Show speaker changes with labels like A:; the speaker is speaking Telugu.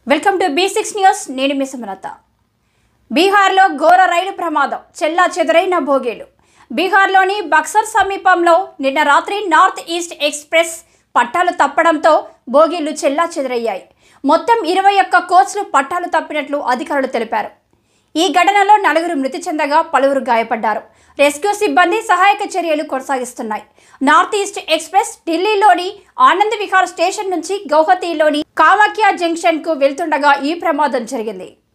A: welcome to B six news నేను మీ సుమలత బీహార్లో ఘోర రైలు ప్రమాదం చెల్లా చెదరైన బోగీలు బీహార్లోని బక్సర్ సమీపంలో నిన్న రాత్రి నార్త్ ఈస్ట్ ఎక్స్ప్రెస్ పట్టాలు తప్పడంతో బోగీలు చెల్లా చెదరయ్యాయి మొత్తం ఇరవై ఒక్క కోచ్లు పట్టాలు తప్పినట్లు అధికారులు తెలిపారు ఈ ఘటనలో నలుగురు మృతి చెందగా పలువురు గాయపడ్డారు రెస్క్యూ సిబ్బంది సహాయక చర్యలు కొనసాగిస్తున్నాయి నార్త్ ఈస్ట్ ఎక్స్ప్రెస్ ఢిల్లీలోని ఆనంద్ విహార్ స్టేషన్ నుంచి గౌహతిలోని కామాఖ్య జంక్షన్ కు వెళ్తుండగా ఈ ప్రమాదం జరిగింది